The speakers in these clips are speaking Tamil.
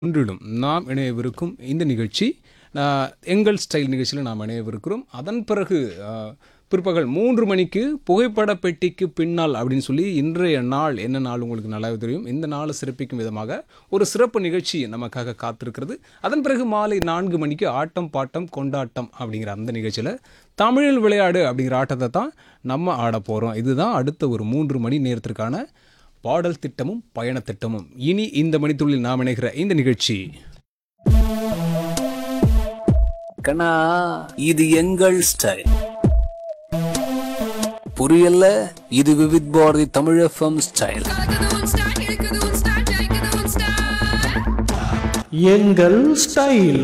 ஒன்றிலும் நாம் இணையவிருக்கும் இந்த நிகழ்ச்சி ஆஹ், எங்கள் ஸ்டைல் நிகழ்ச்சியில் நாம் இணையவிருக்கிறோம் அதன் பிறகு ஆஹ், பிற்பகல் மூன்று மணிக்கு புகைப்பட பெட்டிக்கு பின்னால் அப்படின்னு சொல்லி இன்றைய நாள் என்ன நாள் உங்களுக்கு நல்லாவே தெரியும் இந்த நாளை சிறப்பிக்கும் விதமாக ஒரு சிறப்பு நிகழ்ச்சி நமக்காக காத்திருக்கிறது அதன் பிறகு மாலை நான்கு மணிக்கு ஆட்டம் பாட்டம் கொண்டாட்டம் அப்படிங்கிற அந்த நிகழ்ச்சியில் தமிழில் விளையாடு அப்படிங்கிற ஆட்டத்தை தான் நம்ம ஆட போகிறோம் இதுதான் அடுத்த ஒரு மூன்று மணி நேரத்திற்கான பாடல் திட்டமும் பயண திட்டமும் இனி இந்த மணித்துள்ளில் நாம் இணைகிற இந்த நிகழ்ச்சி கண்ணா இது எங்கள் ஸ்டைல் புரியல இது விவித் பாரதி தமிழ் எஃப்எம் ஸ்டைல் கலக்குது உன் ஸ்டைல் இருக்குது உன் ஸ்டைல் ஜெயிக்குது உன் ஸ்டைல் எங்கள் ஸ்டைல்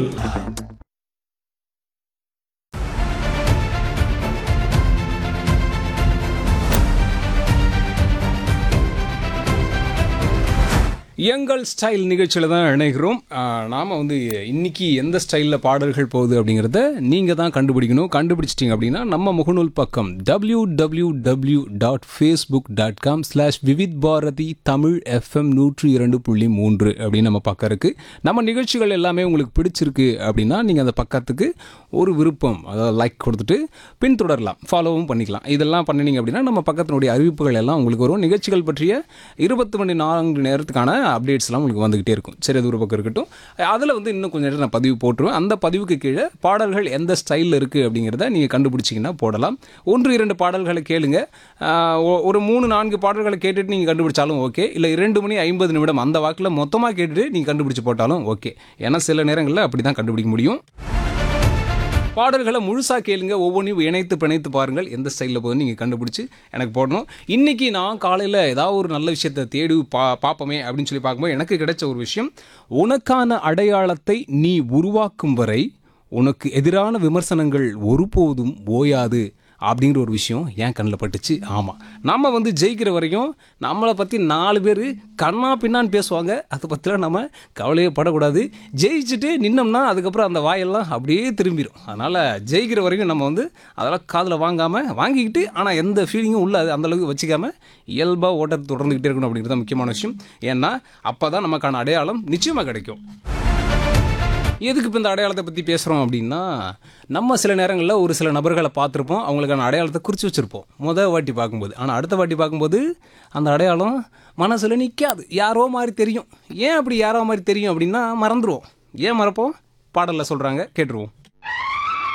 எங்கள் ஸ்டைல் நிகழ்ச்சியில் தான் இணைகிறோம் நாம் வந்து இன்னைக்கு எந்த ஸ்டைலில் பாடல்கள் போகுது அப்படிங்கிறத நீங்கள் தான் கண்டுபிடிக்கணும் கண்டுபிடிச்சிட்டிங்க அப்படின்னா நம்ம முகநூல் பக்கம் W W W dot Facebook dot com slash Vividh Bharati Tamil FM நூற்றி இரண்டு புள்ளி மூன்று அப்படின்னு நம்ம பக்கம் இருக்குது நம்ம நிகழ்ச்சிகள் எல்லாமே உங்களுக்கு பிடிச்சிருக்கு அப்படின்னா நீங்கள் அந்த பக்கத்துக்கு ஒரு விருப்பம் அதாவது லைக் கொடுத்துட்டு பின்தொடரலாம் ஃபாலோவும் பண்ணிக்கலாம் இதெல்லாம் பண்ணினீங்க அப்படின்னா நம்ம பக்கத்தினுடைய அறிவிப்புகள் எல்லாம் உங்களுக்கு வரும் நிகழ்ச்சிகள் பற்றிய இருபத்தி மணி நான்கு நேரத்துக்கான அப்டேட்ஸ்லாம் உங்களுக்கு வந்துகிட்டே இருக்கும் சரி அது ஒரு பக்கம் இருக்கட்டும் அதில் வந்து இன்னும் கொஞ்சம் நேரம் நான் பதிவு போட்டுருவேன் அந்த பதிவுக்கு கீழே பாடல்கள் எந்த ஸ்டைலில் இருக்குது அப்படிங்கிறத நீங்கள் கண்டுபிடிச்சிங்கன்னா போடலாம் ஒன்று இரண்டு பாடல்களை கேளுங்க ஆஹ் ஒ- ஒரு மூணு நான்கு பாடல்களை கேட்டுட்டு நீங்கள் கண்டுபிடிச்சாலும் ஓகே இல்லை இரண்டு மணி ஐம்பது நிமிடம் அந்த வாக்கில் மொத்தமாக கேட்டுட்டு நீங்கள் கண்டுபிடிச்சு போட்டாலும் ஓகே ஏன்னா சில நேரங்களில் அப்படி தான் கண்டுபிடிக்க முடியும் பாடல்களை முழுசாக கேளுங்க ஒவ்வொன்றையும் இணைத்து பிணைத்து பாருங்கள் எந்த ஸ்டைலில் போகுதுன்னு நீங்கள் கண்டுபிடிச்சி எனக்கு போடணும் இன்றைக்கி நான் காலையில் ஏதாவது ஒரு நல்ல விஷயத்தை தேடி பா பார்ப்போமே அப்படின்னு சொல்லி பார்க்கும்போது எனக்கு கிடைச்ச ஒரு விஷயம் உனக்கான அடையாளத்தை நீ உருவாக்கும் வரை உனக்கு எதிரான விமர்சனங்கள் ஒருபோதும் ஓயாது அப்படிங்கிற ஒரு விஷயம் என் கண்ணில் பட்டுச்சு ஆமாம் நம்ம வந்து ஜெயிக்கிற வரைக்கும் நம்மளை பற்றி நாலு பேர் கண்ணா பின்னான்னு பேசுவாங்க அதை பற்றிலாம் நம்ம கவலையே படக்கூடாது ஜெயிச்சுட்டு நின்னோம்னா அதுக்கப்புறம் அந்த வாயெல்லாம் அப்படியே திரும்பிடும் அதனால் ஜெயிக்கிற வரைக்கும் நம்ம வந்து அதெல்லாம் காதில் வாங்காமல் வாங்கிக்கிட்டு ஆனால் எந்த ஃபீலிங்கும் உள்ள அது அந்தளவுக்கு வச்சுக்காம இயல்பாக ஓட்டத்தை தொடர்ந்துக்கிட்டே இருக்கணும் அப்படிங்கிறது தான் முக்கியமான விஷயம் ஏன்னா அப்போ தான் நமக்கான அடையாளம் நிச்சயமாக கிடைக்கும் எதுக்கு இப்போ இந்த அடையாளத்தை பற்றி பேசுகிறோம் அப்படின்னா நம்ம சில நேரங்களில் ஒரு சில நபர்களை பார்த்துருப்போம் அவங்களுக்கான அடையாளத்தை குறித்து வச்சுருப்போம் முதல் வாட்டி பார்க்கும்போது ஆனால் அடுத்த வாட்டி பார்க்கும்போது அந்த அடையாளம் மனசில் நிற்காது யாரோ மாதிரி தெரியும் ஏன் அப்படி யாரோ மாதிரி தெரியும் அப்படின்னா மறந்துடுவோம் ஏன் மறப்போம் பாடலில் சொல்கிறாங்க கேட்டுருவோம்